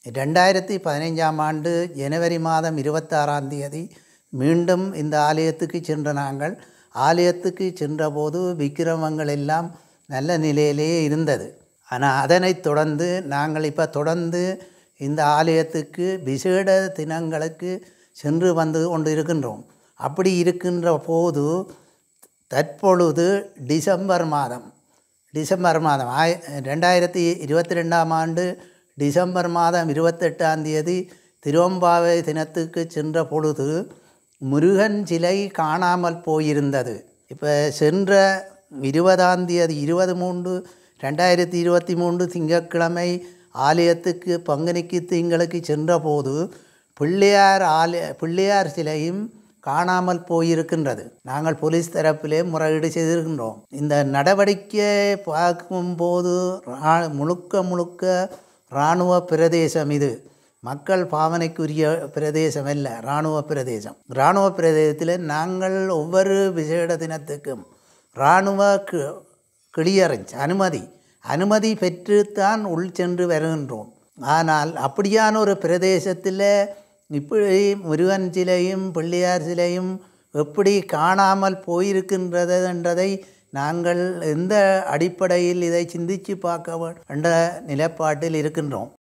ரெண்டாயிரத்தி பதினைஞ்சாம் ஆண்டு ஜனவரி மாதம் இருபத்தாறாம் தேதி மீண்டும் இந்த ஆலயத்துக்கு சென்ற நாங்கள் ஆலயத்துக்கு சென்றபோது விக்கிரமங்கள் எல்லாம் நல்ல நிலையிலேயே இருந்தது ஆனால் அதனைத் தொடர்ந்து நாங்கள் இப்போ தொடர்ந்து இந்த ஆலயத்துக்கு விசேட தினங்களுக்கு சென்று வந்து கொண்டு இருக்கின்றோம் அப்படி இருக்கின்ற போது தற்பொழுது டிசம்பர் மாதம் டிசம்பர் மாதம் ஆய ரெண்டாயிரத்தி இருபத்தி ரெண்டாம் ஆண்டு டிசம்பர் மாதம் இருபத்தெட்டாம் தேதி திருவம்பாவை தினத்துக்கு சென்ற பொழுது முருகன் சிலை காணாமல் போயிருந்தது இப்போ சென்ற இருபதாம் தேதி இருபது மூன்று ரெண்டாயிரத்தி இருபத்தி மூன்று திங்கட்கிழமை ஆலயத்துக்கு பங்குனிக்கு திங்களுக்கு சென்றபோது பிள்ளையார் ஆலய பிள்ளையார் சிலையும் காணாமல் போயிருக்கின்றது நாங்கள் போலீஸ் தரப்பிலே முறையீடு செய்திருக்கின்றோம் இந்த நடவடிக்கை பார்க்கும்போது ரா- முழுக்க முழுக்க இராணுவ பிரதேசம் இது மக்கள் பாவனைக்குரிய பிரதேசம் அல்ல இராணுவ பிரதேசம் இராணுவ பிரதேசத்தில் நாங்கள் ஒவ்வொரு விசேட தினத்துக்கும் இராணுவ கிளியரன்ஸ் அனுமதி அனுமதி பெற்றுத்தான் உள் சென்று வருகின்றோம் ஆனால் அப்படியான ஒரு பிரதேசத்தில் இப்படி முருகன் சிலையும் பிள்ளையார் சிலையும் எப்படி காணாமல் போயிருக்கின்றது என்றதை நாங்கள் எந்த அடிப்படையில் இதை சிந்தித்து பார்க்க என்ற நிலைப்பாட்டில் இருக்கின்றோம்